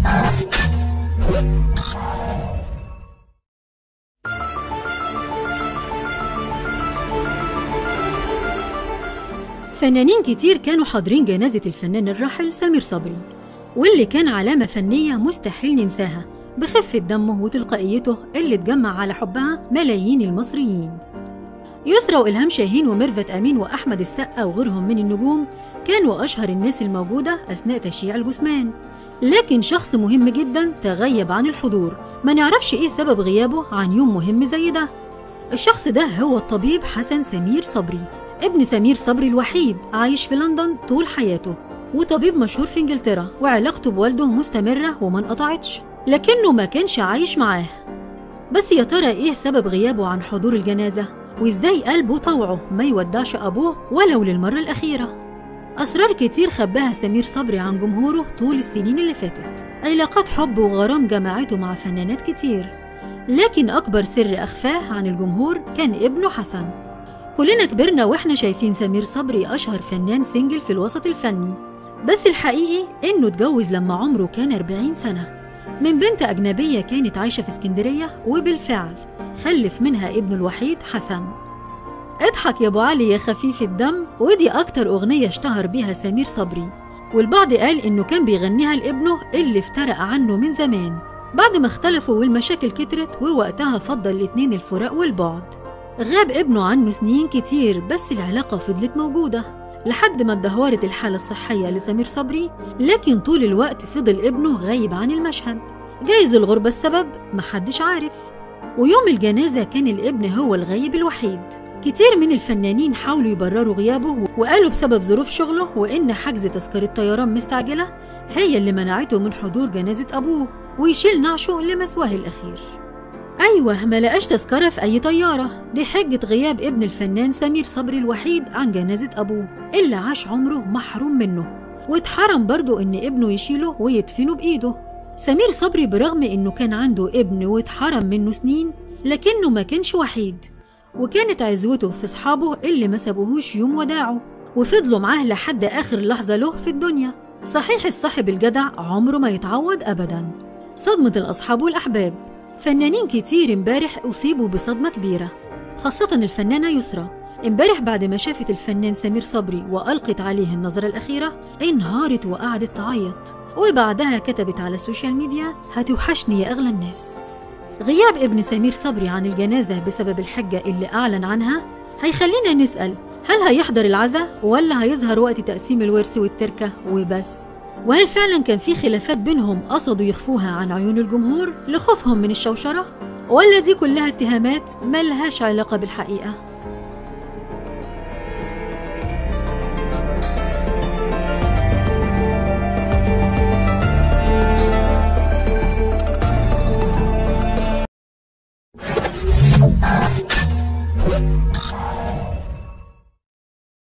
فنانين كتير كانوا حاضرين جنازة الفنان الراحل سمير صبري واللي كان علامة فنية مستحيل ننساها بخفة دمه وتلقائيته اللي اتجمع على حبها ملايين المصريين يسرى وإلهام شاهين وميرفت أمين وأحمد السقا وغيرهم من النجوم كانوا أشهر الناس الموجودة أثناء تشييع الجثمان لكن شخص مهم جدا تغيب عن الحضور ما نعرفش إيه سبب غيابه عن يوم مهم زي ده الشخص ده هو الطبيب حسن سمير صبري ابن سمير صبري الوحيد عايش في لندن طول حياته وطبيب مشهور في انجلترا وعلاقته بوالده مستمرة وما انقطعتش لكنه ما كانش عايش معاه بس يا ترى ايه سبب غيابه عن حضور الجنازة وازاي قلبه طوعه ما يودعش ابوه ولو للمرة الأخيرة أسرار كتير خباها سمير صبري عن جمهوره طول السنين اللي فاتت علاقات حب وغرام جمعته مع فنانات كتير لكن أكبر سر أخفاه عن الجمهور كان ابنه حسن كلنا كبرنا واحنا شايفين سمير صبري أشهر فنان سنجل في الوسط الفني بس الحقيقي إنه اتجوز لما عمره كان 40 سنة من بنت أجنبية كانت عايشة في اسكندرية وبالفعل خلف منها ابنه الوحيد حسن اضحك يا ابو علي يا خفيف الدم ودي اكتر اغنية اشتهر بيها سمير صبري والبعض قال انه كان بيغنيها لابنه اللي افترق عنه من زمان بعد ما اختلفوا والمشاكل كترت ووقتها فضل الاتنين الفراق والبعد غاب ابنه عنه سنين كتير بس العلاقة فضلت موجودة لحد ما اتدهورت الحالة الصحية لسمير صبري لكن طول الوقت فضل ابنه غايب عن المشهد جايز الغربة السبب محدش عارف ويوم الجنازة كان الابن هو الغايب الوحيد كتير من الفنانين حاولوا يبرروا غيابه وقالوا بسبب ظروف شغله وإن حجز تذكرة طيران مستعجلة هي اللي منعته من حضور جنازة أبوه ويشيل نعشه لمثواه الأخير أيوة ما لقاش تذكرة في أي طيارة دي حجة غياب ابن الفنان سمير صبري الوحيد عن جنازة أبوه اللي عاش عمره محروم منه واتحرم برضه إن ابنه يشيله ويدفنه بإيده سمير صبري برغم إنه كان عنده ابن واتحرم منه سنين لكنه ما كانش وحيد وكانت عزوته في صحابه اللي ما سابوهوش يوم وداعه وفضلوا معاه لحد آخر لحظة له في الدنيا صحيح الصاحب الجدع عمره ما يتعوض أبدا صدمة الأصحاب والأحباب فنانين كتير امبارح أصيبوا بصدمة كبيرة خاصة الفنانة يسرى امبارح بعد ما شافت الفنان سمير صبري وألقت عليه النظرة الأخيرة انهارت وقعدت تعيط وبعدها كتبت على السوشيال ميديا هتوحشني يا أغلى الناس غياب ابن سمير صبري عن الجنازة بسبب الحجة اللي أعلن عنها هيخلينا نسأل هل هيحضر العزاء ولا هيظهر وقت تقسيم الورث والتركة وبس وهل فعلا كان في خلافات بينهم قصدوا يخفوها عن عيون الجمهور لخوفهم من الشوشرة ولا دي كلها اتهامات ملهاش علاقة بالحقيقة